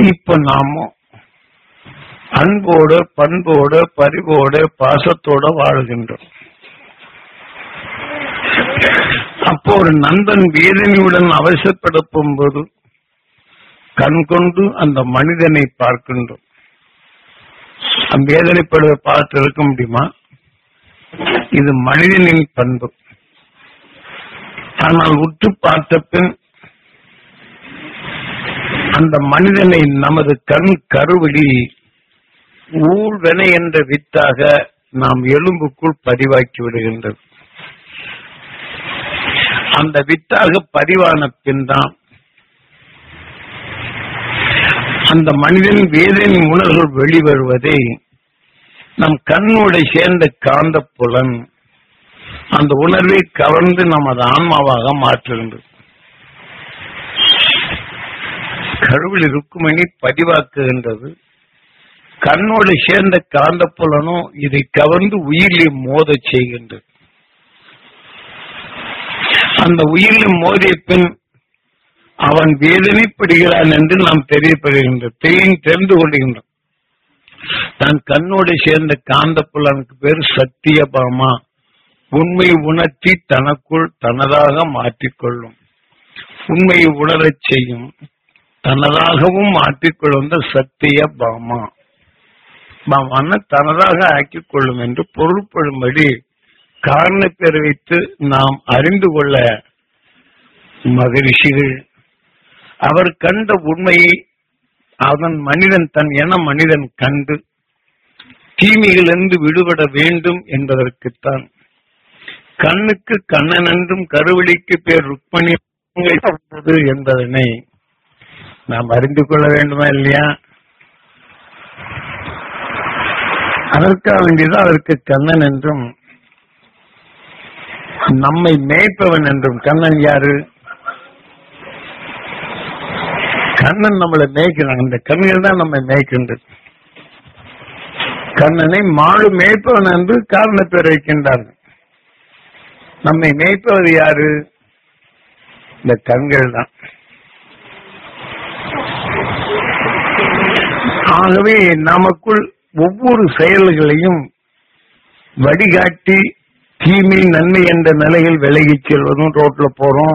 இப்ப நாம அன்போடு பண்போடு பரிவோடு பாசத்தோட வாழுகின்றோம் அப்போ ஒரு நண்பன் வேதனையுடன் அவசரப்படுத்தும் போது கண் கொண்டு அந்த மனிதனை பார்க்கின்றோம் அந்த வேதனைப்படுவதை பார்த்து இருக்க முடியுமா இது மனிதனின் பண்பு ஆனால் உற்று பார்த்த பின் அந்த மனிதனை நமது கண் கருவடி ஊழ்வென என்ற வித்தாக நாம் எலும்புக்குள் பதிவாக்கி விடுகின்றது அந்த வித்தாக பதிவான பின் தான் அந்த மனிதன் வேதனை உணர்வு வெளிவருவதை நம் கண்ணோட சேர்ந்த காந்த புலன் அந்த உணர்வை கவர்ந்து நமது ஆன்மாவாக மாற்றுகின்றது கருவில் இருக்குமணி பதிவாக்குகின்றது கண்ணோடு சேர்ந்த காந்த புலனும் இதை கவர்ந்து உயிரிலே மோதச் செய்கின்றது அந்த உயிரில் மோதிய பின் அவன் வேதனைப்படுகிறான் என்று நாம் தெரியப்படுகின்றோம் தெரியும் தெரிந்து கொள்கின்றோம் தான் கண்ணோடு சேர்ந்த காந்த புலனுக்கு பேர் சத்தியபாமா உண்மை உணர்த்தி தனக்குள் தனதாக மாற்றிக்கொள்ளும் உண்மையை உணரச் செய்யும் தனதாகவும் மாற்றிக்கொள்ளும் சத்திய பாமா பாமான தனதாக ஆக்கிக் கொள்ளும் என்று பொருள்படும்படி காரண பேர் வைத்து நாம் அறிந்து கொள்ள மகரிஷிகள் அவர் கண்ட உண்மையை அவன் மனிதன் தன் என மனிதன் கண்டு தீமைகளிலிருந்து விடுபட வேண்டும் என்பதற்குத்தான் கண்ணுக்கு கண்ணன் என்றும் கருவழிக்கு பேர் ருக்மணி என்பதனை நாம் அறிந்து கொள்ள வேண்டுமா இல்லையா அதற்காக வேண்டியதான் அதற்கு கண்ணன் என்றும் நம்மை மேய்ப்பவன் என்றும் கண்ணன் யாரு கண்ணன் நம்மளை மேய்க்கிறான் அந்த கண்கள் தான் நம்மை மேய்க்கின்றது கண்ணனை மாடு மேய்ப்பவன் என்று காரண பேர் வைக்கின்றார்கள் நம்மை மேய்ப்பவர் யாரு இந்த கண்கள் தான் ஆகவே நமக்குள் ஒவ்வொரு செயல்களையும் வடிகாட்டி தீமை நன்மை என்ற நிலையில் விலகிச் செல்வதும் ரோட்ல போறோம்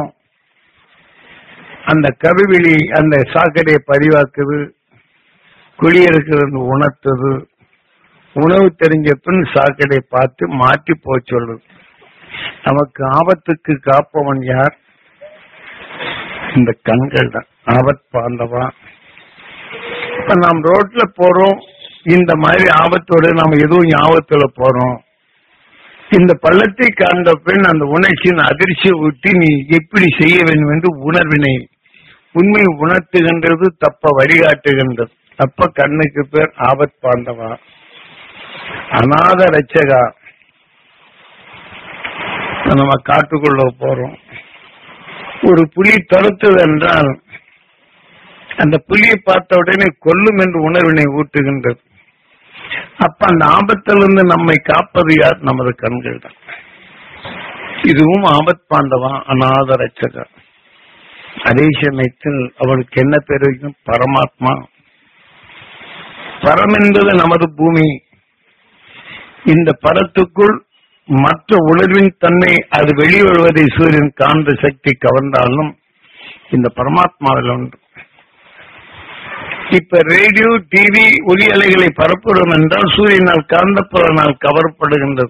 அந்த கருவிழி அந்த சாக்கடையை பதிவாக்குது குடியிருக்கிறது உணர்த்தது உணவு தெரிஞ்ச பின் சாக்கடை பார்த்து மாற்றி போய் சொல்லுது நமக்கு ஆபத்துக்கு காப்பவன் யார் இந்த கண்கள் தான் ஆபத் பாந்தவா இப்ப நாம் ரோட்ல போறோம் இந்த மாதிரி ஆபத்தோடு நாம எதுவும் ஞாபகத்துல போறோம் இந்த பள்ளத்தை காண்ட பின் அந்த உணர்ச்சியின் அதிர்ச்சியை விட்டு நீ எப்படி செய்ய வேண்டும் என்று உணர்வினை உண்மை உணர்த்துகின்றது தப்ப வழிகாட்டுகின்றது தப்ப கண்ணுக்கு பேர் ஆபத் பாண்டவா அநாத ரட்சகா நம்ம காட்டுக்குள்ள போறோம் ஒரு புலி துரத்துது என்றால் அந்த புலியை பார்த்த உடனே கொல்லும் என்று உணர்வினை ஊட்டுகின்றது அப்ப அந்த ஆபத்திலிருந்து நம்மை காப்பது யார் நமது கண்கள் தான் இதுவும் ஆபத் பாண்டவா அநாத ரட்சகா அதே சமயத்தில் அவனுக்கு என்ன பேர் வைக்கும் பரமாத்மா பரம் என்பது நமது பூமி இந்த படத்துக்குள் மற்ற உணர்வின் தன்மை அது வெளிவருவதை சூரியன் காந்த சக்தி கவர்ந்தாலும் இந்த பரமாத்மாவில் உண்டு இப்ப ரேடியோ டிவி ஒலி அலைகளை பரப்புகிறோம் என்றால் சூரியனால் காந்தப்புறனால் கவரப்படுகின்றது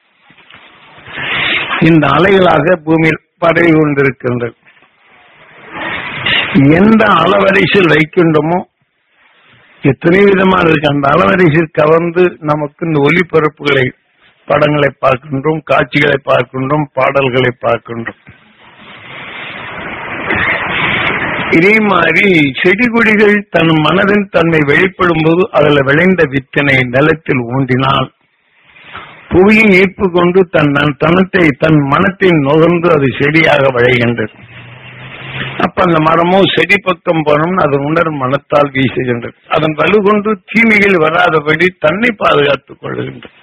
இந்த அலைகளாக பூமியில் பரவி கொண்டிருக்கின்றது எந்த அளவரிசையில் வைக்கின்றோமோ எத்தனை விதமா இருக்கு அந்த அளவரிசையில் கவர்ந்து நமக்கு இந்த ஒலிபரப்புகளை படங்களை பார்க்கின்றோம் காட்சிகளை பார்க்கின்றோம் பாடல்களை பார்க்கின்றோம் இதே மாதிரி செடி கொடிகள் தன் மனதின் தன்மை வெளிப்படும் போது அதுல விளைந்த வித்தனை நிலத்தில் ஊண்டினால் புவியின் ஈர்ப்பு கொண்டு தன் தனத்தை தன் மனத்தை நுகர்ந்து அது செடியாக விளைகின்றது அப்ப அந்த மரமும் செடி பக்கம் போனோம்னு அதன் உணர் மனத்தால் வீசுகின்றது அதன் வலு கொண்டு தீமைகள் வராதபடி தன்னை பாதுகாத்துக் கொள்கின்றது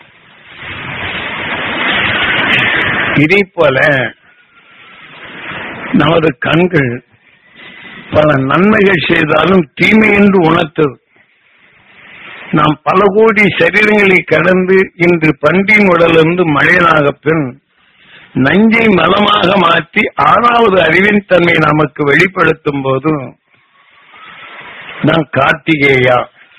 இதே போல நமது கண்கள் பல நன்மைகள் செய்தாலும் தீமை என்று உணர்த்தது நாம் பல கோடி சரீரங்களை கடந்து இன்று பண்டின் உடலிருந்து மனிதனாக பின் நஞ்சை மலமாக மாற்றி ஆறாவது அறிவின் தன்மை நமக்கு வெளிப்படுத்தும் போது நாம் கார்த்திகேயா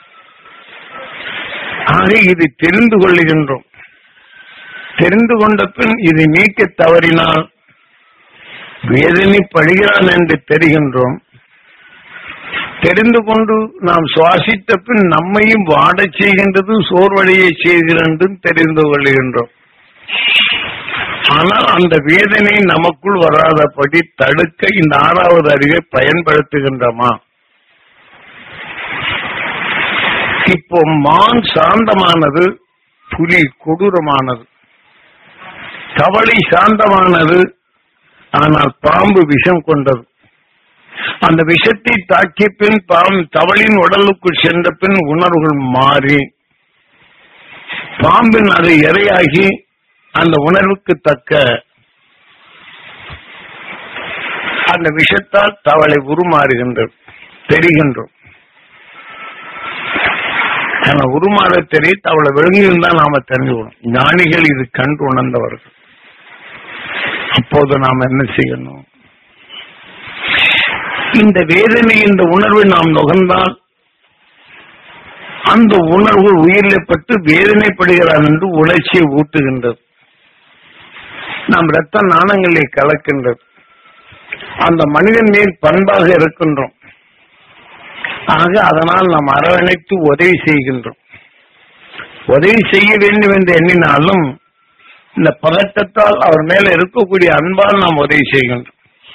ஆக இது தெரிந்து கொள்ளுகின்றோம் தெரிந்து கொண்ட பின் இது நீக்க தவறினால் வேதனைப்படுகிறான் என்று தெரிகின்றோம் தெரிந்து கொண்டு நாம் சுவாசித்த பின் நம்மையும் வாடச் செய்கின்றது சோர்வடைய செய்கிறது தெரிந்து கொள்கின்றோம் ஆனால் அந்த வேதனை நமக்குள் வராதபடி தடுக்க இந்த ஆறாவது அறிவை பயன்படுத்துகின்றோமா இப்போ மான் சாந்தமானது புலி கொடூரமானது கவலை சாந்தமானது ஆனால் பாம்பு விஷம் கொண்டது அந்த விஷத்தை தாக்கிய பின் பாம்பு தவளின் உடலுக்குள் சென்ற பின் உணர்வுகள் மாறி பாம்பின் அது இரையாகி அந்த உணர்வுக்கு தக்க அந்த விஷத்தால் தவளை உருமாறுகின்றது தெரிகின்றோம் ஆனா உருமாற தெரிய தவளை விழுங்கியிருந்தா நாம தெரிஞ்சுக்கணும் ஞானிகள் இது கண்டு உணர்ந்தவர்கள் அப்போது நாம் என்ன செய்யணும் இந்த வேதனை இந்த உணர்வை நாம் நுகர்ந்தால் அந்த உணர்வு உயிரில் பட்டு வேதனைப்படுகிறான் என்று உணர்ச்சியை ஊட்டுகின்றது நாம் இரத்த நாணங்களை கலக்கின்றது அந்த மனிதன் மேல் பண்பாக இருக்கின்றோம் ஆக அதனால் நாம் அரவணைத்து உதவி செய்கின்றோம் உதவி செய்ய வேண்டும் என்று எண்ணினாலும் இந்த பதட்டத்தால் அவர் மேல இருக்கக்கூடிய அன்பால் நாம் உதவி செய்கின்றோம்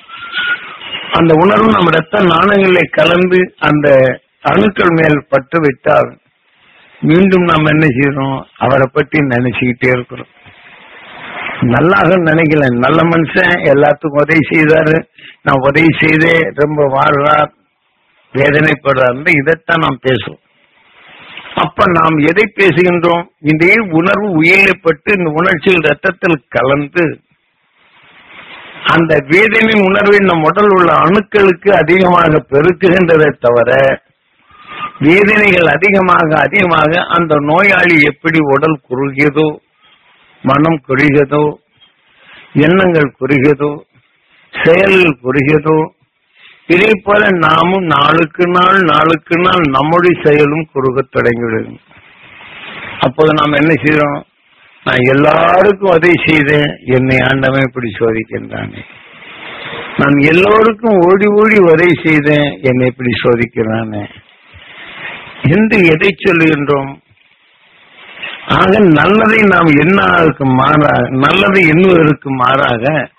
அந்த உணர்வு நம் இரத்த நாணங்களை கலந்து அந்த அணுக்கள் மேல் பட்டு விட்டால் மீண்டும் நாம் என்ன செய்யறோம் அவரை பற்றி நினைச்சுக்கிட்டே இருக்கிறோம் நல்லாக நினைக்கல நல்ல மனுஷன் எல்லாத்துக்கும் உதவி செய்தாரு நான் உதவி செய்தே ரொம்ப வாழ்றார் வேதனைப்படுறார் இதைத்தான் நாம் பேசுவோம் அப்ப நாம் எதை பேசுகின்றோம் இந்த உணர்வு உயிரிழப்பட்டு இந்த உணர்ச்சிகள் ரத்தத்தில் கலந்து அந்த வேதனை உணர்வை நம் உடல் உள்ள அணுக்களுக்கு அதிகமாக பெருக்குகின்றதை தவிர வேதனைகள் அதிகமாக அதிகமாக அந்த நோயாளி எப்படி உடல் குறுகியதோ மனம் குறுகியதோ எண்ணங்கள் குறுகியதோ செயல்கள் குறுகியதோ இதே போல நாமும் நாளுக்கு நாள் நாளுக்கு நாள் நம்முடைய செயலும் குறுகத் தொடங்கிவிடும் அப்போது நாம் என்ன செய்யறோம் நான் எல்லாருக்கும் உதவி செய்தேன் என்னை ஆண்டவன் இப்படி சோதிக்கின்றானே நான் எல்லோருக்கும் ஓடி ஓடி உதவி செய்தேன் என்னை இப்படி சோதிக்கிறானே என்று எதை சொல்லுகின்றோம் ஆக நல்லதை நாம் எண்ணாதற்கு மாறாக நல்லதை எண்ணுவதற்கு மாறாக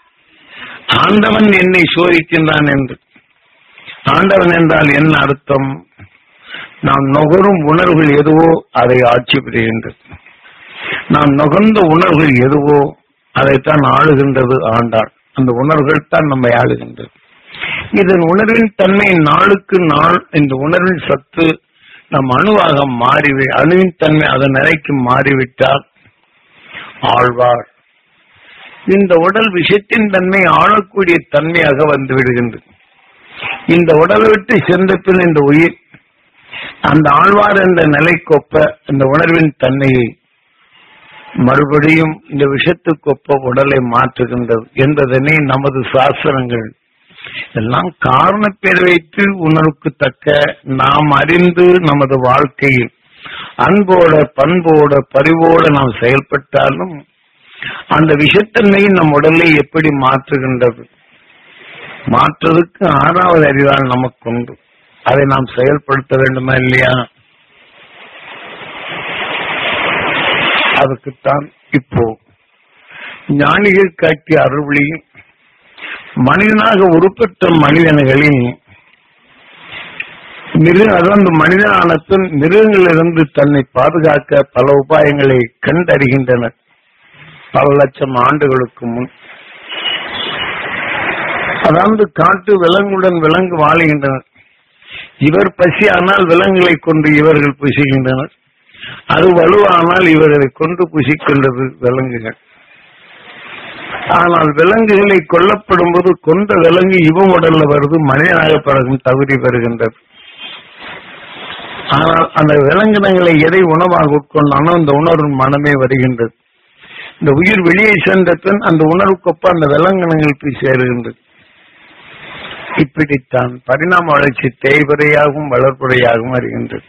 ஆண்டவன் என்னை சோதிக்கின்றான் என்று ஆண்டவன் என்றால் என்ன அர்த்தம் நாம் நுகரும் உணர்வுகள் எதுவோ அதை ஆட்சி புரிகின்றது நாம் நுகர்ந்த உணர்வுகள் எதுவோ அதைத்தான் ஆளுகின்றது ஆண்டாள் அந்த உணர்வுகள் தான் நம்மை ஆளுகின்றது இதன் உணர்வின் தன்மை நாளுக்கு நாள் இந்த உணர்வின் சத்து நம் அணுவாக மாறி அணுவின் தன்மை அதன் நிலைக்கு மாறிவிட்டால் ஆழ்வார் இந்த உடல் விஷயத்தின் தன்மை ஆளக்கூடிய தன்மையாக வந்து விடுகின்றது இந்த உடலை விட்டு சென்ற பின் இந்த உயிர் அந்த ஆழ்வார் என்ற நிலைக்கொப்ப இந்த உணர்வின் தன்மையை மறுபடியும் இந்த விஷத்துக்கொப்ப உடலை மாற்றுகின்றது என்பதனை நமது சாஸ்திரங்கள் எல்லாம் காரண பேர் வைத்து உணர்வுக்கு தக்க நாம் அறிந்து நமது வாழ்க்கையில் அன்போட பண்போட பரிவோட நாம் செயல்பட்டாலும் அந்த விஷத்தன்மையை நம் உடலை எப்படி மாற்றுகின்றது மாற்றுவதற்கு ஆறாவது அறிவால் நமக்கு உண்டு அதை நாம் செயல்படுத்த வேண்டுமா இல்லையா அதுக்குத்தான் இப்போ ஞானிகள் காட்டிய அருள்வழியும் மனிதனாக உருப்பெற்ற மனிதன்களில் மிருக அதாவது மனிதனான பின் மிருகங்களிலிருந்து தன்னை பாதுகாக்க பல உபாயங்களை கண்டறிகின்றனர் பல லட்சம் ஆண்டுகளுக்கு முன் அதாவது காட்டு விலங்குடன் விலங்கு வாழுகின்றனர் இவர் பசியானால் விலங்குகளை கொண்டு இவர்கள் புசிக்கின்றனர் அது வலுவானால் இவர்களை கொண்டு புசிக்கின்றது விலங்குகள் ஆனால் விலங்குகளை கொல்லப்படும் போது கொண்ட விலங்கு இவன் உடல்ல வருது மனிதனாக பிறகும் தகுதி பெறுகின்றது ஆனால் அந்த விலங்கினங்களை எதை உணவாக உட்கொண்டானோ அந்த உணர்வு மனமே வருகின்றது இந்த உயிர் வெளியே சென்ற பின் அந்த உணர்வுக்கொப்ப அந்த விலங்கினங்கள் போய் சேருகின்றது இப்படித்தான் பரிணாம வளர்ச்சி தேய்வரையாகவும் வளர்ப்புறையாகவும் வருகின்றது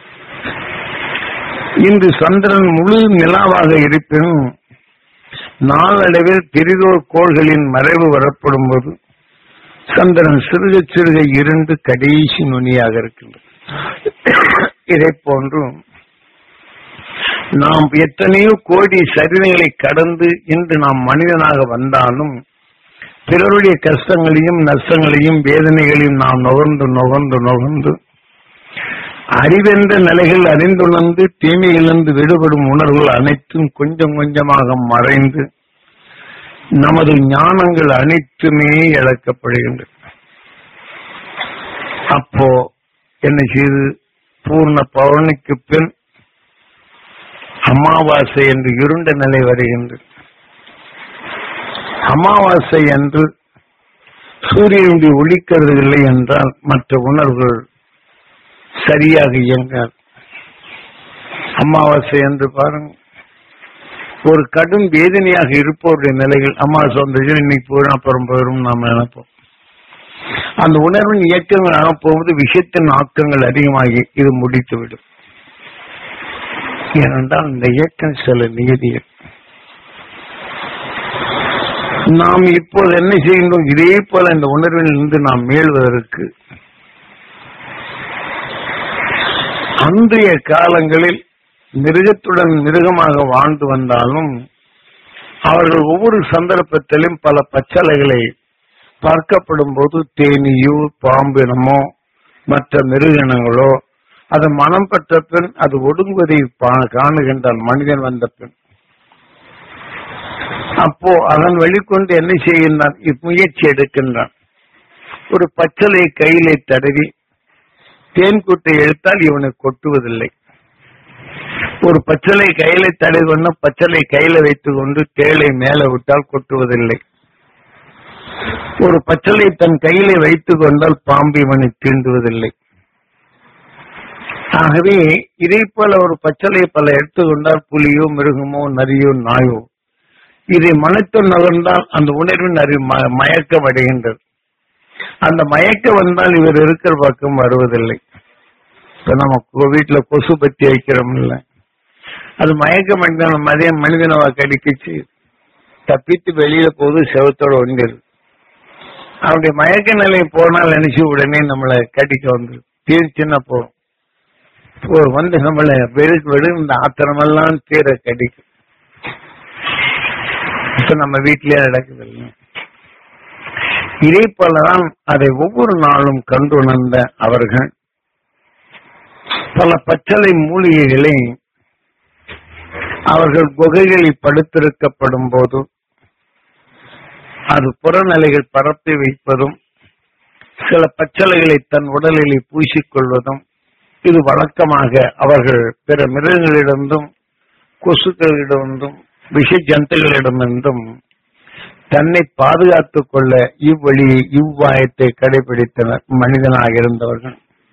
இன்று சந்திரன் முழு நிலாவாக இருப்பினும் நாளடைவில் பெரிதோர் கோள்களின் மறைவு வரப்படும் போது சந்திரன் சிறுக சிறுக இருண்டு கடைசி நுனியாக இருக்கின்றது இதை போன்று நாம் எத்தனையோ கோடி சரீரங்களை கடந்து இன்று நாம் மனிதனாக வந்தாலும் பிறருடைய கஷ்டங்களையும் நஷ்டங்களையும் வேதனைகளையும் நாம் நுகர்ந்து நுகர்ந்து நுகர்ந்து அறிவென்ற நிலைகள் அறிந்துணர்ந்து தீமையிலிருந்து விடுபடும் உணர்வுகள் அனைத்தும் கொஞ்சம் கொஞ்சமாக மறைந்து நமது ஞானங்கள் அனைத்துமே இழக்கப்படுகின்றன அப்போ என்ன செய்து பூர்ண பௌர்ணிக்கு பின் அமாவாசை என்று இருண்ட நிலை வருகின்றது அமாவாசை என்று சூரியனுடைய ஒளிக்கிறது இல்லை என்றால் மற்ற உணர்வுகள் சரியாக இயங்காது அமாவாசை என்று பாருங்க ஒரு கடும் வேதனையாக இருப்பவருடைய நிலைகள் அமாவாசை வந்தது இன்னைக்கு போயிடும் அப்புறம் போயிடும் நாம் நினைப்போம் அந்த உணர்வின் இயக்கங்களாக போவது விஷயத்தின் ஆக்கங்கள் அதிகமாகி இது முடித்துவிடும் ஏனென்றால் இந்த இயக்கம் சில நியதிகள் நாம் இப்போது என்ன செய்கின்றோம் இதே போல இந்த உணர்வில் இருந்து நாம் மீள்வதற்கு அன்றைய காலங்களில் மிருகத்துடன் மிருகமாக வாழ்ந்து வந்தாலும் அவர்கள் ஒவ்வொரு சந்தர்ப்பத்திலும் பல பச்சளைகளை பார்க்கப்படும் போது தேனியோ பாம்பினமோ மற்ற மிருகினங்களோ அது மனம் பெற்ற பின் அது ஒடுங்குவதை பா- காணுகின்றான் மனிதன் வந்த பின் அப்போ அதன் வெளிக்கொண்டு என்ன செய்கின்றான் முயற்சி எடுக்கின்றான் ஒரு பச்சளை கையிலே தடவி தேன் கூட்டை எடுத்தால் இவனை கொட்டுவதில்லை ஒரு பச்சளை கையில தடவி கொண்டு பச்சளை கையில வைத்துக் கொண்டு தேளை மேல விட்டால் கொட்டுவதில்லை ஒரு பச்சளை தன் கையிலே வைத்துக் கொண்டால் பாம்பு இவனை தீண்டுவதில்லை ஆகவே இதே போல ஒரு பச்சளை பல எடுத்துக்கொண்டால் புலியோ மிருகமோ நரியோ நாயோ இதை மனத்தில் நகர்ந்தால் அந்த உணர்வின் அறிவு ம- மயக்கம் அடைகின்றது அந்த மயக்கம் வந்தால் இவர் இருக்கிற பக்கம் வருவதில்லை இப்ப நம்ம கொ- வீட்டுல கொசு பத்தி வைக்கிறோம்ல அது மயக்கம் அடைந்தால் மதிய மனிதனவா கடிக்கிச்சு தப்பித்து வெளியில போது செவத்தோட ஒன்றிரு அவருடைய மயக்க நிலை போனால் நினைச்சு உடனே நம்மளை கடிக்க வந்துடும் தீர்ச்சுன்னா போகும் இப்போ வந்து நம்மளை வெறுக்கு வெடு இந்த ஆத்திரமெல்லாம் தீர கடிக்கும் இப்ப நம்ம வீட்டிலேயே நடக்குது இல்லையா? இதே போலதான் அதை ஒவ்வொரு நாளும் கண்டுணர்ந்த அவர்கள் பல பச்சளை மூலிகைகளை அவர்கள் குகைகளில் படுத்திருக்கப்படும் போது அது புறநிலைகள் பரப்பி வைப்பதும் சில பச்சளைகளை தன் உடலில் பூசிக்கொள்வதும் இது வழக்கமாக அவர்கள் பிற மிருகங்களிடந்தும் கொசுக்களிடமிருந்தும் விஷ ஜந்துகளிடமிருந்தும் தன்னை பாதுகாத்துக் கொள்ள இவ்வழியை இவ்வாயத்தை கடைபிடித்தனர் மனிதனாக இருந்தவர்கள்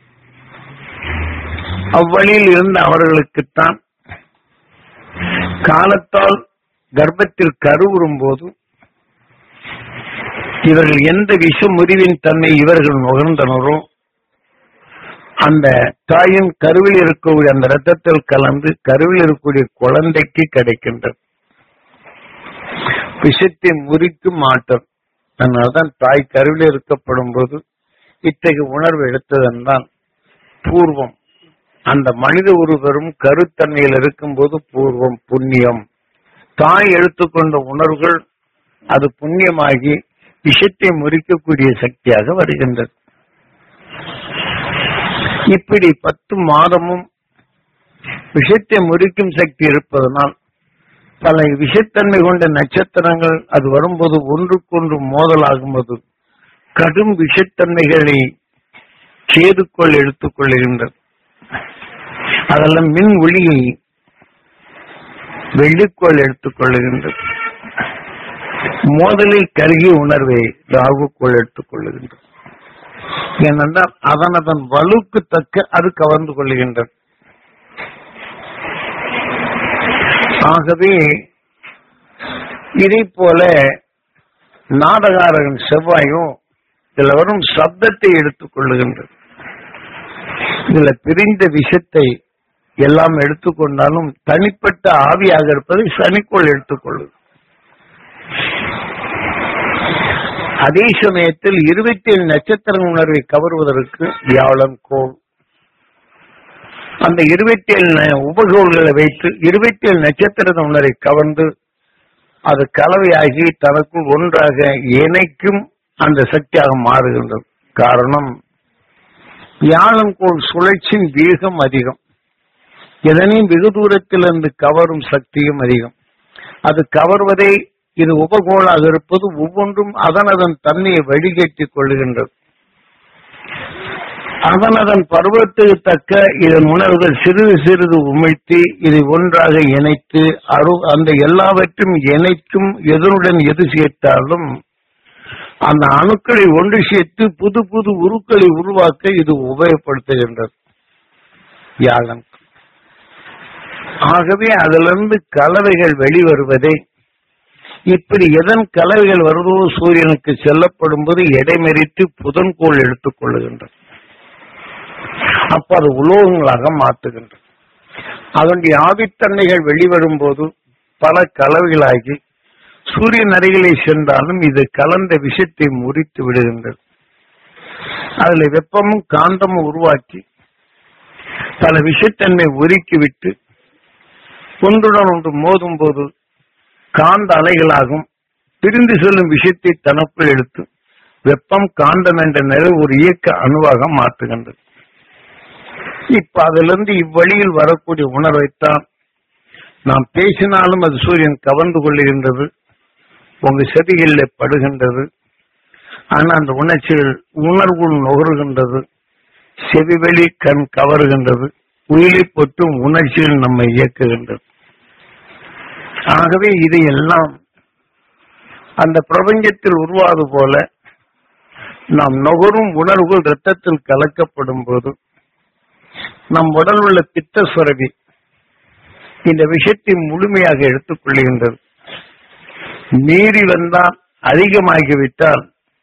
அவ்வழியில் இருந்த அவர்களுக்குத்தான் காலத்தால் கர்ப்பத்தில் கருவுறும் போது இவர்கள் எந்த விஷ முறிவின் தன்னை இவர்கள் நுகர்ந்தனரோ அந்த தாயின் கருவில் இருக்கக்கூடிய அந்த ரத்தத்தில் கலந்து கருவில் இருக்கக்கூடிய குழந்தைக்கு கிடைக்கின்றது விஷத்தை முறிக்கும் மாற்றம் அதனால்தான் தாய் கருவில் இருக்கப்படும் போது இத்தகைய உணர்வு எடுத்ததென்றால் பூர்வம் அந்த மனித ஒருவரும் கருத்தன்மையில் இருக்கும்போது பூர்வம் புண்ணியம் தாய் எடுத்துக்கொண்ட உணர்வுகள் அது புண்ணியமாகி விஷத்தை முறிக்கக்கூடிய சக்தியாக வருகின்றது இப்படி பத்து மாதமும் விஷத்தை முறிக்கும் சக்தி இருப்பதனால் பல விஷத்தன்மை கொண்ட நட்சத்திரங்கள் அது வரும்போது ஒன்றுக்கொன்று மோதலாகும்போது கடும் விஷத்தன்மைகளை கேதுக்கோள் எடுத்துக் கொள்கின்றது அதெல்லாம் மின் ஒளியை வெள்ளிக்கோள் எடுத்துக் கொள்ளுகின்றது மோதலில் கருகிய உணர்வை ராகுக்குள் எடுத்துக் கொள்ளுகின்றது ஏனென்றால் அதன் அதன் வலுக்கு தக்க அது கவர்ந்து கொள்ளுகின்றது ஆகவே இதை போல நாடகாரகன் செவ்வாயும் இதுல வரும் சப்தத்தை எடுத்துக் கொள்ளுகின்றது இதுல பிரிந்த விஷத்தை எல்லாம் எடுத்துக்கொண்டாலும் தனிப்பட்ட ஆவியாக இருப்பதை சனிக்கோள் எடுத்துக்கொள்ளுது அதே சமயத்தில் இருபத்தி ஏழு நட்சத்திர உணர்வை கவருவதற்கு வியாழன் கோள் அந்த இருபத்தி ஏழு உபகோள்களை வைத்து இருபத்தி ஏழு நட்சத்திர உணரை கவர்ந்து அது கலவையாகி தனக்குள் ஒன்றாக இணைக்கும் அந்த சக்தியாக மாறுகின்றது காரணம் வியாழன் கோள் சுழற்சியின் வேகம் அதிகம் எதனையும் வெகு தூரத்திலிருந்து கவரும் சக்தியும் அதிகம் அது கவர்வதை இது உபகோளாக இருப்பது ஒவ்வொன்றும் அதன் அதன் தன்மையை வழிகேட்டிக் கொள்ளுகின்றது அதன் அதன் பருவத்துக்கு தக்க இதன் உணர்வுகள் சிறிது சிறிது உமிழ்த்தி இதை ஒன்றாக இணைத்து அரு அந்த எல்லாவற்றும் இணைக்கும் எதனுடன் எது சேர்த்தாலும் அந்த அணுக்களை ஒன்று சேர்த்து புது புது உருக்களை உருவாக்க இது உபயோகப்படுத்துகின்றது வியாழன் ஆகவே அதிலிருந்து கலவைகள் வெளிவருவதை இப்படி எதன் கலவைகள் வருவதோ சூரியனுக்கு செல்லப்படும் போது இடைமறித்து புதன்கோள் எடுத்துக் கொள்ளுகின்றது அப்ப அது உலோகங்களாக மாற்றுகின்றது அதனுடைய ஆவித்தன்மைகள் வெளிவரும் போது பல கலவைகளாகி சூரியன் அருகிலே சென்றாலும் இது கலந்த விஷத்தை முறித்து விடுகின்றது அதுல வெப்பமும் காந்தமும் உருவாக்கி பல விஷத்தன்மை உருக்கிவிட்டு ஒன்றுடன் ஒன்று மோதும் போது காந்த அலைகளாகும் பிரிந்து செல்லும் விஷயத்தை தனக்குள் எடுத்து வெப்பம் காந்தம் என்ற நிலை ஒரு இயக்க அணுவாக மாற்றுகின்றது இப்ப அதிலிருந்து இவ்வழியில் வரக்கூடிய உணர்வைத்தான் நாம் பேசினாலும் அது சூரியன் கவர்ந்து கொள்ளுகின்றது உங்க செவிகளில் படுகின்றது ஆனா அந்த உணர்ச்சிகள் உணர்வுள் நுகர்கின்றது செவிவெளி கண் கவருகின்றது உயிரை பொட்டும் உணர்ச்சிகள் நம்மை இயக்குகின்றது ஆகவே இதையெல்லாம் அந்த பிரபஞ்சத்தில் உருவாது போல நாம் நுகரும் உணர்வுகள் இரத்தத்தில் கலக்கப்படும் போது நம் உடல் உள்ள பித்த சுரபி இந்த விஷயத்தை முழுமையாக எடுத்துக் கொள்கின்றது மீறி வந்தால் அதிகமாகிவிட்டால்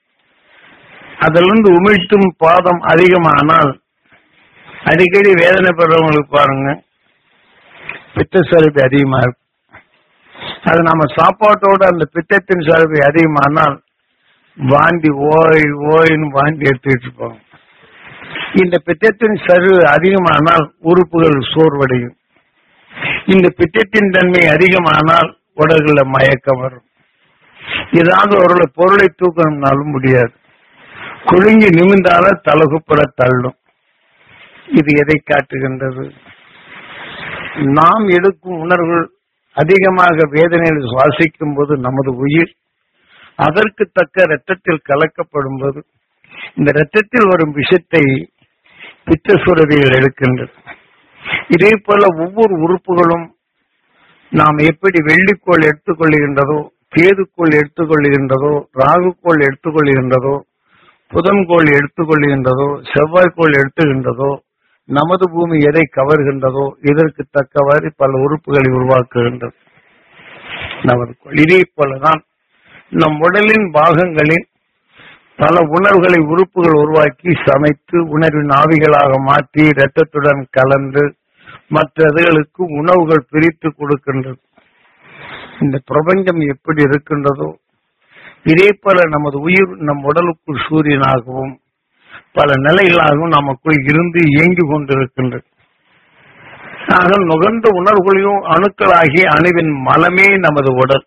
அதிலிருந்து உமிழ்த்தும் பாதம் அதிகமானால் அடிக்கடி வேதனை பெறவங்களுக்கு பாருங்க பித்த சுரபி அதிகமா இருக்கும் அது நம்ம சாப்பாட்டோட அந்த பித்தத்தின் சுரபி அதிகமானால் வாந்தி ஓய் ஓய்னு வாந்தி எடுத்துட்டு இருப்பாங்க இந்த பித்தத்தின் சரு அதிகமானால் உறுப்புகள் சோர்வடையும் இந்த பித்தத்தின் தன்மை அதிகமானால் உடல்கள மயக்கம் வரும் ஏதாவது ஒரு பொருளை தூக்கணும்னாலும் முடியாது குலுங்கி நிமிந்தால தலகுப்புற தள்ளும் இது எதை காட்டுகின்றது நாம் எடுக்கும் உணர்வுகள் அதிகமாக வேதனையில் சுவாசிக்கும் போது நமது உயிர் அதற்கு தக்க இரத்தத்தில் கலக்கப்படும் போது இந்த இரத்தத்தில் வரும் விஷத்தை பித்த சுரவிகள் எடுக்கின்றது இதே போல ஒவ்வொரு உறுப்புகளும் நாம் எப்படி வெள்ளிக்கோள் எடுத்துக்கொள்கின்றதோ கேதுக்கோள் எடுத்துக்கொள்கின்றதோ ராகுக்கோள் எடுத்துக்கொள்கின்றதோ புதன்கோள் எடுத்துக்கொள்கின்றதோ செவ்வாய்க்கோள் எடுத்துகின்றதோ நமது பூமி எதை கவர்கின்றதோ இதற்கு தக்கவாறு பல உறுப்புகளை உருவாக்குகின்றது நமது கோள் இதே போலதான் நம் உடலின் பாகங்களில் பல உணர்வுகளை உறுப்புகள் உருவாக்கி சமைத்து உணர்வின் ஆவிகளாக மாற்றி இரத்தத்துடன் கலந்து மற்றதுகளுக்கு உணவுகள் பிரித்து கொடுக்கின்றது இந்த பிரபஞ்சம் எப்படி இருக்கின்றதோ இதே போல நமது உயிர் நம் உடலுக்குள் சூரியனாகவும் பல நிலைகளாகவும் நமக்குள் இருந்து இயங்கி கொண்டிருக்கின்றது ஆக நுகர்ந்த உணர்வுகளையும் அணுக்களாகி அணுவின் மலமே நமது உடல்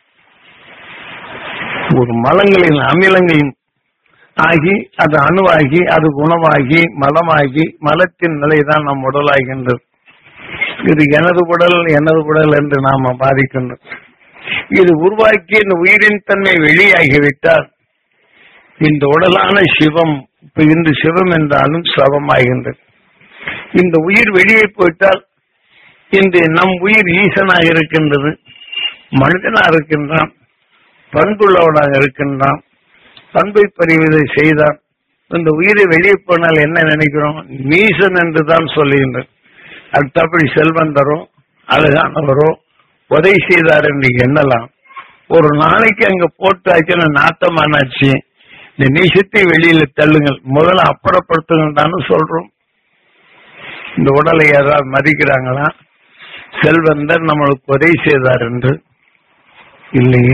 ஒரு மலங்களின் அமிலங்களின் ஆகி அது அணுவாகி அது குணமாகி மலமாகி மலத்தின் நிலைதான் நம் உடலாகின்றது இது எனது உடல் எனது உடல் என்று நாம பாதிக்கின்றோம் இது உருவாக்கி இந்த உயிரின் தன்மை வெளியாகிவிட்டால் இந்த உடலான சிவம் இப்ப இன்று சிவம் என்றாலும் சவமாகின்றது இந்த உயிர் வெளியே போயிட்டால் இந்த நம் உயிர் ஈசனாக இருக்கின்றது மனிதனாக இருக்கின்றான் பண்புள்ளவனாக இருக்கின்றான் பண்பை பறிவதை செய்தான் இந்த உயிரை வெளியே போனால் என்ன நினைக்கிறோம் நீசன் என்று தான் சொல்லுகின்றோம் அடுத்தபடி செல்வந்தரோ அழகானவரோ உதவி செய்தார் என்று எண்ணலாம் ஒரு நாளைக்கு அங்க போட்டாச்சுன்னா நாத்தமானாச்சு இந்த நீசத்தை வெளியில தள்ளுங்கள் முதல்ல அப்புறப்படுத்துங்கன்னு சொல்றோம் இந்த உடலை யாராவது மதிக்கிறாங்களா செல்வந்தர் நம்மளுக்கு உதவி செய்தார் என்று இல்லையே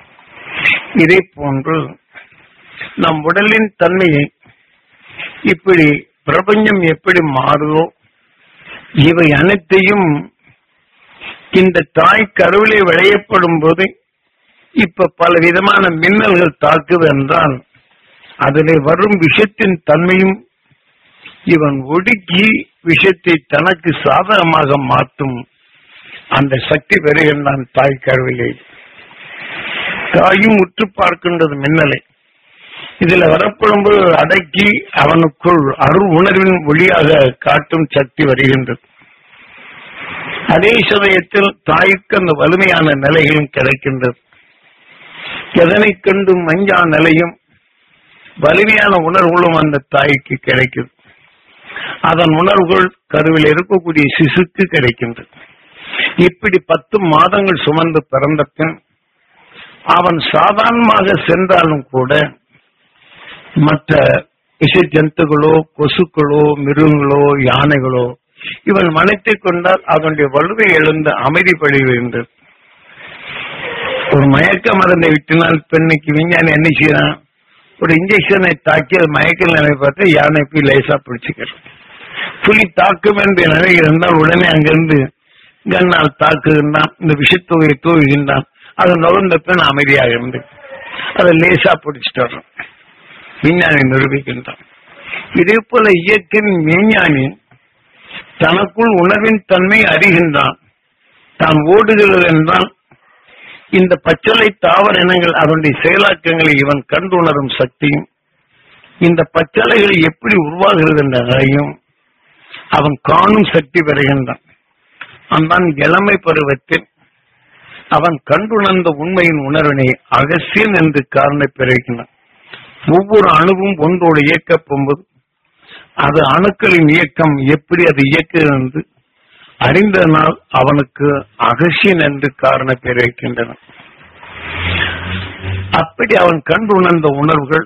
இதே போன்று நம் உடலின் தன்மையை இப்படி பிரபஞ்சம் எப்படி மாறுதோ இவை அனைத்தையும் இந்த தாய் கருவிலே விளையப்படும் போது இப்ப பல விதமான மின்னல்கள் தாக்குது என்றால் அதிலே வரும் விஷத்தின் தன்மையும் இவன் ஒடுக்கி விஷத்தை தனக்கு சாதகமாக மாற்றும் அந்த சக்தி பெறுகின்றான் தாய் கருவிலே தாயும் உற்று பார்க்கின்றது மின்னலை இதுல வரப்படும்போது அடக்கி அவனுக்குள் அருள் உணர்வின் ஒளியாக காட்டும் சக்தி வருகின்றது அதே சமயத்தில் தாய்க்கு அந்த வலிமையான நிலைகளும் கிடைக்கின்றது எதனை கண்டு மஞ்சா நிலையும் வலிமையான உணர்வுகளும் அந்த தாய்க்கு கிடைக்குது அதன் உணர்வுகள் கருவில் இருக்கக்கூடிய சிசுக்கு கிடைக்கின்றது இப்படி பத்து மாதங்கள் சுமந்து பிறந்த பின் அவன் சாதாரணமாக சென்றாலும் கூட மற்ற விஷ ஜந்துகளோ கொசுக்களோ மிருகங்களோ யானைகளோ இவன் மனத்தை கொண்டால் அதனுடைய வலுவை எழுந்து அமைதி படுகின்றது ஒரு மயக்க மருந்தை விட்டினால் பெண்ணுக்கு விஞ்ஞானி என்ன செய்யறான் ஒரு இன்ஜெக்ஷனை தாக்கி அது மயக்க நிலை பார்த்து யானை போய் லேசா பிடிச்சுக்கிறது புலி தாக்கும் என்று நிலை இருந்தால் உடனே அங்கிருந்து கண்ணால் தாக்குகின்றான் இந்த விஷத்தொகையை தூவுகின்றான் அது நுகர்ந்த பெண் அமைதியாக இருந்து அதை லேசா பிடிச்சிட்டு வர்றோம் விஞ்ஞானி நிரூபிக்கின்றான் இதே போல இயற்கையின் விஞ்ஞானி தனக்குள் உணர்வின் தன்மை அறிகின்றான் தான் ஓடுகிறது என்றால் இந்த பச்சளை தாவர இனங்கள் அதனுடைய செயலாக்கங்களை இவன் கண்டுணரும் சக்தியும் இந்த பச்சளைகள் எப்படி உருவாகிறது என்ற நிலையும் அவன் காணும் சக்தி பெறுகின்றான் அவன் இளமை பருவத்தில் அவன் கண்டுணர்ந்த உண்மையின் உணர்வினை அகசியன் என்று காரண பெறுகின்றான் ஒவ்வொரு அணுவும் ஒன்றோடு இயக்கப் போகும்போது அது அணுக்களின் இயக்கம் எப்படி அது இயக்குகிறது என்று அறிந்ததனால் அவனுக்கு அகசியன் என்று காரண பெயர் வைக்கின்றன அப்படி அவன் கண்டு உணர்ந்த உணர்வுகள்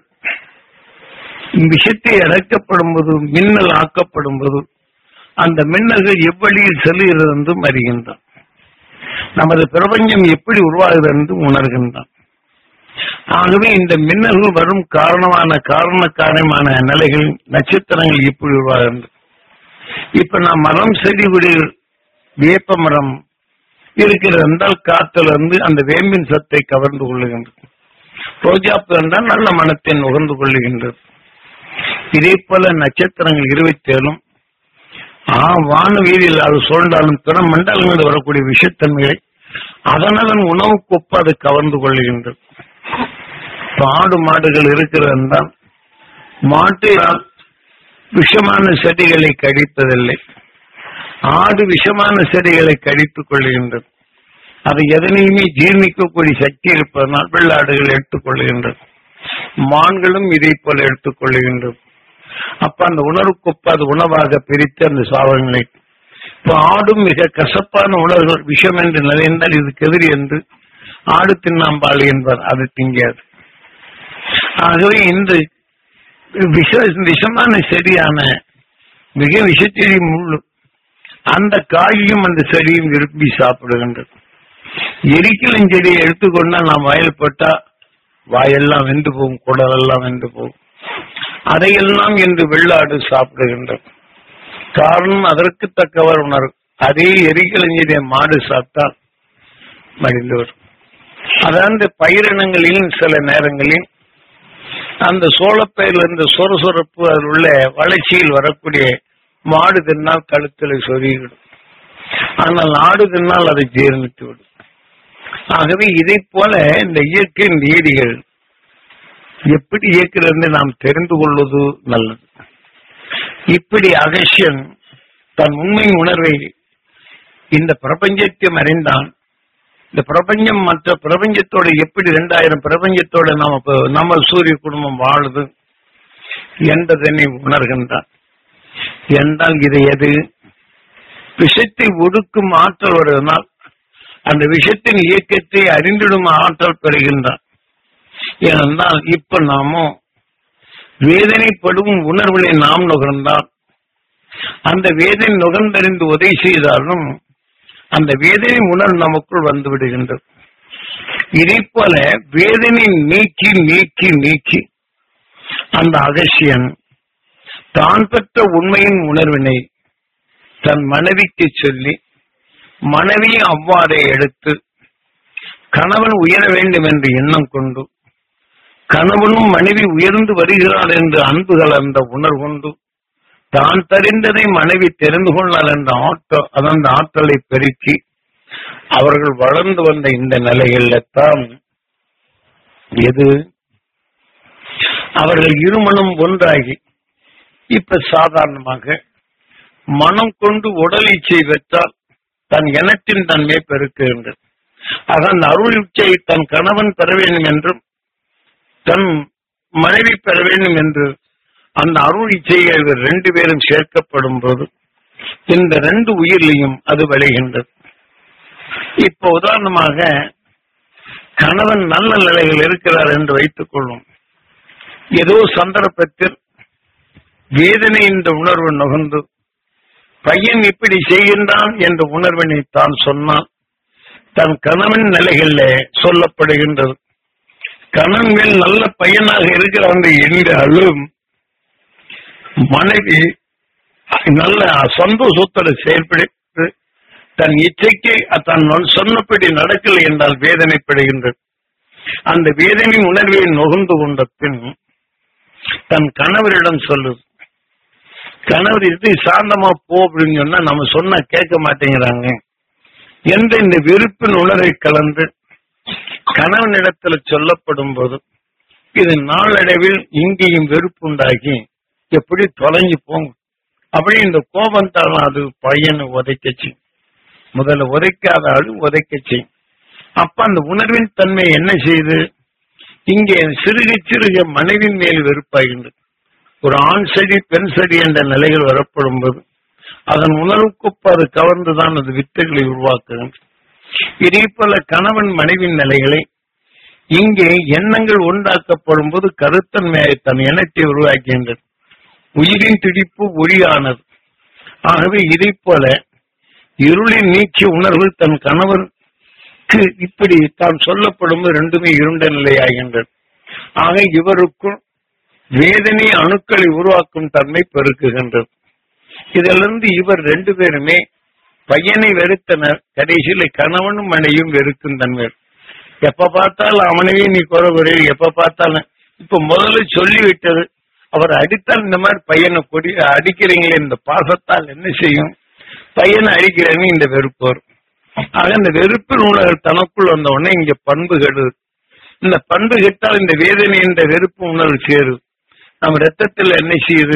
விஷத்தை அடைக்கப்படும் போது மின்னல் ஆக்கப்படும் போது அந்த மின்னல்கள் எவ்வழியில் செல்கிறது என்றும் அறிகின்றான் நமது பிரபஞ்சம் எப்படி உருவாகுது என்று உணர்கின்றான் ஆகவே இந்த மின்னல்கள் வரும் காரணமான காரண காரணமான நிலைகள் நட்சத்திரங்கள் எப்படி உருவாகின்றன இப்ப நான் மரம் செடி கொடி வேப்ப மரம் இருக்கிறது என்றால் காத்துல இருந்து அந்த வேம்பின் சத்தை கவர்ந்து கொள்ளுகின்றது ரோஜாப்பு என்றால் நல்ல மனத்தை நுகர்ந்து கொள்ளுகின்றது இதே போல நட்சத்திரங்கள் இருபத்தி ஏழும் ஆ வான வீதியில் அது சூழ்ந்தாலும் பிற மண்டலங்களில் வரக்கூடிய விஷத்தன்மைகளை அதனதன் உணவுக்கு ஒப்ப அது கவர்ந்து கொள்ளுகின்றது ஆடு மாடுகள் இருக்கிறது என்றால் மாட்டினால் விஷமான செடிகளை கடிப்பதில்லை ஆடு விஷமான செடிகளை கடித்துக் கொள்ளுகின்றது அது எதனையுமே ஜீர்ணிக்கக்கூடிய சக்தி இருப்பதனால் வெள்ளாடுகள் எடுத்துக் கொள்ளுகின்றது மான்களும் இதை போல எடுத்துக் கொள்ளுகின்றது அப்ப அந்த உணர்வுக்கொப்ப அது உணவாக பிரித்து அந்த சாவகங்களை இப்ப ஆடும் மிக கசப்பான உணர்வுகள் விஷம் என்று நிலைந்தால் இதுக்கு எதிரி என்று ஆடு தின்னாம்பாள் என்பார் அது திங்காது ஆகவே இந்த விஷ விஷமான செடியான மிக விஷச்செடி முள்ளு அந்த காயும் அந்த செடியும் விரும்பி சாப்பிடுகின்றது எரிக்கலும் செடியை எடுத்துக்கொண்டா நாம் வயல் பட்டா வாயெல்லாம் வெந்து போகும் குடலெல்லாம் வெந்து போகும் அதையெல்லாம் என்று வெள்ளாடு சாப்பிடுகின்றது காரணம் அதற்கு தக்கவர் உணர்வு அதே எரிக்கலஞ்செடியை மாடு சாப்பிட்டால் மடிந்து வரும் அதாவது பயிரினங்களில் சில நேரங்களில் அந்த சோளப்பயிரில் இருந்த சொரசொரப்பு அதில் உள்ள வளர்ச்சியில் வரக்கூடிய மாடு தின்னால் கழுத்தில் சொருகிவிடும் ஆனால் ஆடு தின்னால் அதை ஜீர்ணித்து விடும் ஆகவே இதை போல இந்த இயற்கை நீதிகள் எப்படி இயக்கிறது நாம் தெரிந்து கொள்வது நல்லது இப்படி அகசியன் தன் உண்மை உணர்வை இந்த பிரபஞ்சத்தை அறிந்தான் இந்த பிரபஞ்சம் மற்ற பிரபஞ்சத்தோட எப்படி ரெண்டாயிரம் பிரபஞ்சத்தோட நாம இப்ப நம்ம சூரிய குடும்பம் வாழுது என்பதனை உணர்கின்றான் என்றால் இது எது விஷத்தை ஒடுக்கும் ஆற்றல் வருவதனால் அந்த விஷத்தின் இயக்கத்தை அறிந்திடும் ஆற்றல் பெறுகின்றான் ஏனென்றால் இப்ப நாமோ வேதனைப்படும் உணர்வுகளை நாம் நுகர்ந்தால் அந்த வேதனை நுகர்ந்தறிந்து உதவி செய்தாலும் அந்த வேதனை உணர்வு நமக்குள் வந்து விடுகின்றது இதே போல வேதனை நீக்கி நீக்கி நீக்கி அந்த அகசியன் தான் பெற்ற உண்மையின் உணர்வினை தன் மனைவிக்கு சொல்லி மனைவி அவ்வாறே எடுத்து கணவன் உயர வேண்டும் என்று எண்ணம் கொண்டு கணவனும் மனைவி உயர்ந்து வருகிறாள் என்று அன்பு கலந்த உணர்வுண்டு தான் தெரிந்ததை மனைவி தெரிந்து கொள்ளாள் என்ற ஆற்றல் அந்த ஆற்றலை பெருக்கி அவர்கள் வளர்ந்து வந்த இந்த நிலையில தான் எது அவர்கள் இருமனும் ஒன்றாகி இப்ப சாதாரணமாக மனம் கொண்டு உடல் இச்சை பெற்றால் தன் இனத்தின் தன்மை பெருக்குகின்றது ஆக அந்த அருள் இச்சை தன் கணவன் பெற வேண்டும் என்றும் தன் மனைவி பெற வேண்டும் என்று அந்த அருள் இச்சையை இவர் ரெண்டு பேரும் சேர்க்கப்படும் போது இந்த ரெண்டு உயிர்லையும் அது விளைகின்றது இப்ப உதாரணமாக கணவன் நல்ல நிலையில் இருக்கிறார் என்று வைத்துக் கொள்வோம் ஏதோ சந்தர்ப்பத்தில் வேதனை என்ற உணர்வு நுகர்ந்து பையன் இப்படி செய்கின்றான் என்ற உணர்வினை தான் சொன்னால் தன் கணவன் நிலைகளில் சொல்லப்படுகின்றது கணவன் நல்ல பையனாக இருக்கிறான் என்றாலும் மனைவி நல்ல சந்தோஷத்தோடு செயல்படுத்து தன் இச்சைக்கு தன் சொன்னபடி நடக்கலை என்றால் வேதனைப்படுகின்றது அந்த வேதனை உணர்வை நுகர்ந்து கொண்ட பின் தன் கணவரிடம் சொல்லுது கணவர் இது சாந்தமா போ அப்படின்னு சொன்னா நம்ம சொன்னா கேட்க மாட்டேங்கிறாங்க என்ற இந்த வெறுப்பின் உணர்வை கலந்து கணவனிடத்துல சொல்லப்படும் போது இது நாளடைவில் இங்கேயும் வெறுப்புண்டாகி எப்படி தொலைஞ்சு போங்க அப்படி இந்த கோபம் தான் அது பையனை உதைக்கச்சு முதல்ல உதைக்காத ஆளு உதைக்கச்சு அப்ப அந்த உணர்வின் தன்மை என்ன செய்யுது இங்கே சிறுக சிறுக மனைவின் மேல் வெறுப்பாகின்றது ஒரு ஆண் செடி பெண் செடி என்ற நிலைகள் வரப்படும் போது அதன் உணர்வுக்கு அது கவர்ந்துதான் அது வித்துகளை உருவாக்குகின்றது இதே போல கணவன் மனைவின் நிலைகளை இங்கே எண்ணங்கள் உண்டாக்கப்படும் போது கருத்தன்மையை தன் எண்ணத்தை உருவாக்குகின்றது உயிரின் துடிப்பு ஒளியானது ஆகவே இதை போல இருளின் நீக்கிய உணர்வு தன் கணவருக்கு இப்படி தான் சொல்லப்படும் ரெண்டுமே இருண்ட நிலையாகின்றது ஆக இவருக்குள் வேதனை அணுக்களை உருவாக்கும் தன்மை பெருக்குகின்றது இதிலிருந்து இவர் ரெண்டு பேருமே பையனை வெறுத்தனர் கடைசியில் கணவனும் மனையும் வெறுக்கும் தன்மை எப்ப பார்த்தாலும் அவனையே நீ குறை குறை எப்ப பார்த்தாலும் இப்ப முதல்ல சொல்லிவிட்டது அவர் அடித்தால் இந்த மாதிரி பையனை கொடி அடிக்கிறீங்களே இந்த பாசத்தால் என்ன செய்யும் பையனை அடிக்கிறேன்னு இந்த வெறுப்பு வரும் ஆக இந்த வெறுப்பின் உணர்வு தனக்குள் வந்த உடனே இங்க பண்பு கெடுது இந்த பண்பு கெட்டால் இந்த வேதனை என்ற வெறுப்பு உணர்வு சேருது நம்ம ரத்தத்தில் என்ன செய்யுது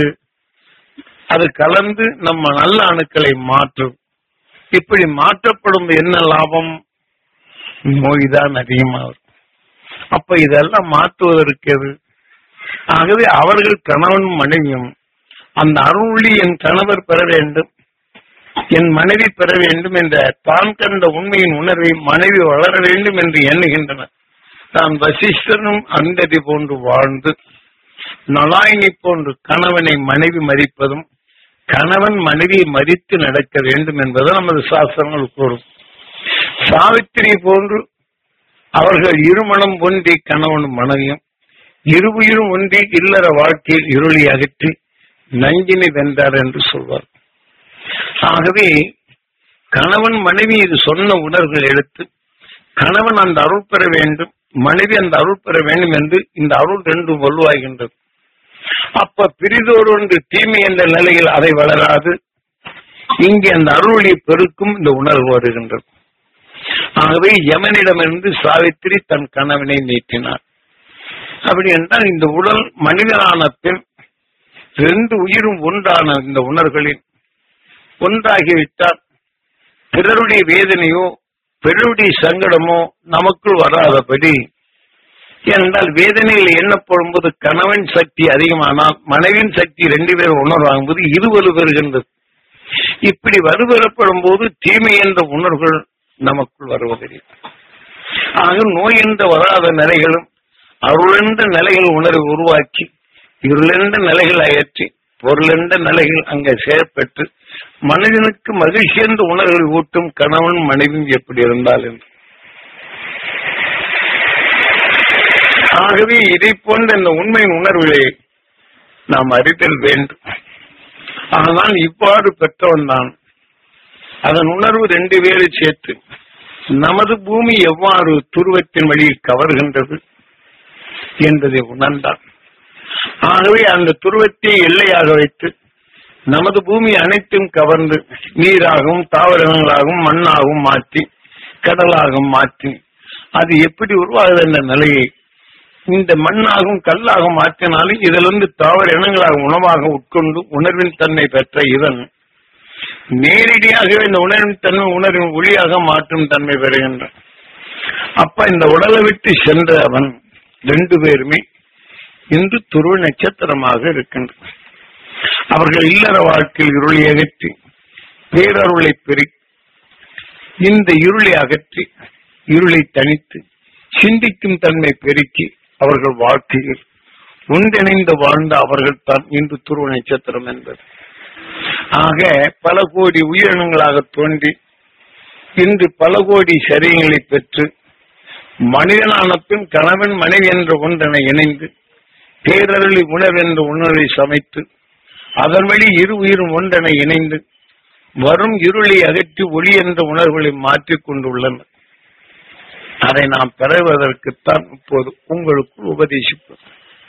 அது கலந்து நம்ம நல்ல அணுக்களை மாற்றும் இப்படி மாற்றப்படும் என்ன லாபம் நோய்தான் அதிகமாகும் அப்ப இதெல்லாம் மாற்றுவதற்கு எது ஆகவே அவர்கள் கணவன் மனைவியும் அந்த அருளி என் கணவர் பெற வேண்டும் என் மனைவி பெற வேண்டும் என்ற தான் கண்ட உண்மையின் உணர்வை மனைவி வளர வேண்டும் என்று எண்ணுகின்றனர் தான் வசிஷ்டனும் அந்ததி போன்று வாழ்ந்து நலாயினி போன்று கணவனை மனைவி மதிப்பதும் கணவன் மனைவியை மதித்து நடக்க வேண்டும் என்பது நமது சாஸ்திரங்கள் கூறும் சாவித்திரி போன்று அவர்கள் இருமணம் ஒன்றி கணவனும் மனைவியும் இருவுயிரும் ஒன்றி இல்லற வாழ்க்கையில் இருளி அகற்றி நஞ்சினை வென்றார் என்று சொல்வார் ஆகவே கணவன் மனைவி இது சொன்ன உணர்வுகள் எடுத்து கணவன் அந்த அருள் பெற வேண்டும் மனைவி அந்த அருள் பெற வேண்டும் என்று இந்த அருள் ரெண்டும் வலுவாகின்றது அப்ப பிரிதோடு ஒன்று தீமை என்ற நிலையில் அதை வளராது இங்கே அந்த அருளை பெருக்கும் இந்த உணர்வு வருகின்றது ஆகவே யமனிடமிருந்து சாவித்திரி தன் கணவனை நீட்டினார் அப்படி என்றால் இந்த உடல் மனிதனான பின் ரெண்டு உயிரும் ஒன்றான இந்த உணர்வுகளில் ஒன்றாகிவிட்டால் பிறருடைய வேதனையோ பெருடி சங்கடமோ நமக்குள் வராதபடி ஏனென்றால் வேதனையில் எண்ணப்படும் போது கணவன் சக்தி அதிகமானால் மனைவியின் சக்தி ரெண்டு பேரும் உணர்வாகும் போது இருவரு பெறுகின்றது இப்படி வருவரப்படும் போது தீமை என்ற உணர்வுகள் நமக்குள் வருவதில்லை ஆக நோய் என்ற வராத நிலைகளும் அருளென்ற நிலைகள் உணர்வை உருவாக்கி இருளென்ற நிலைகள் அகற்றி பொருளென்ற நிலைகள் அங்கே செயற்பட்டு மனிதனுக்கு மகிழ்ச்சி என்ற உணர்வை ஊட்டும் கணவன் மனைவியும் எப்படி இருந்தால் என்று ஆகவே இதை போன்ற இந்த உண்மையின் உணர்வுகளை நாம் அறிதல் வேண்டும் ஆனால் இவ்வாறு பெற்றவன் தான் அதன் உணர்வு ரெண்டு பேரை சேர்த்து நமது பூமி எவ்வாறு துருவத்தின் வழியில் கவர்கின்றது என்பதை உணர்ந்தான் ஆகவே அந்த துருவத்தை எல்லையாக வைத்து நமது பூமி அனைத்தும் கவர்ந்து நீராகவும் தாவரங்களாகவும் மண்ணாகவும் மாற்றி கடலாகவும் மாற்றி அது எப்படி உருவாகுது என்ற நிலையை இந்த மண்ணாகவும் கல்லாகவும் மாற்றினாலும் இதிலிருந்து தாவர இனங்களாக உணவாக உட்கொண்டு உணர்வின் தன்மை பெற்ற இதன் நேரடியாகவே இந்த உணர்வின் தன்மை உணர்வின் ஒளியாக மாற்றும் தன்மை பெறுகின்றான் அப்ப இந்த உடலை விட்டு சென்ற அவன் ரெண்டு பேருமே இன்று துருவ நட்சத்திரமாக இருக்கின்றனர் அவர்கள் இல்லற வாழ்க்கையில் இருளை அகற்றி பேரருளை பெரு இந்த இருளை அகற்றி இருளை தனித்து சிந்திக்கும் தன்மை பெருக்கி அவர்கள் வாழ்க்கையில் ஒன்றிணைந்து வாழ்ந்த அவர்கள் தான் இன்று துருவ நட்சத்திரம் என்பது ஆக பல கோடி உயிரினங்களாக தோன்றி இன்று பல கோடி சரியங்களை பெற்று மனிதனான பின் கணவன் மனைவி என்ற ஒன்றனை இணைந்து பேரருளி உணர்வு என்ற உணர்வை சமைத்து அதன் வழி இரு உயிரும் ஒன்றனை இணைந்து வரும் இருளை அகற்றி ஒளி என்ற உணர்வுகளை மாற்றிக் கொண்டுள்ளனர் அதை நாம் பெறுவதற்குத்தான் இப்போது உங்களுக்குள் உபதேசிப்போம்